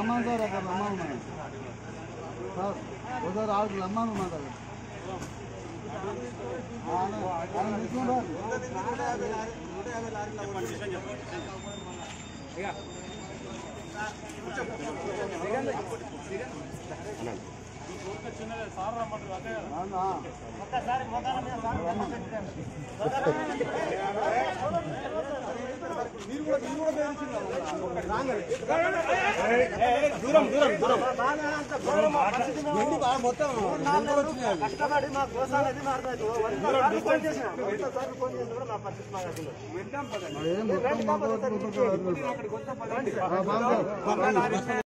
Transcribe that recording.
రమ్మని సార్ అక్కడ రమ్మని ఉన్నాను సార్ ఒకసారి ఆవిడ రమ్మని ఉన్నాడు ఆయన తీసుకుంటారు అవునా? కష్టపడి మా కోసం అనేది మాట్లాడుతూ ఫోన్ చేసిన సార్లు ఫోన్ చేసి కూడా మా పరిస్థితి మాకు అర్థం మరి ఏం మొత్తం మాకు వస్తుంది. ఆ, బాగుంది సార్.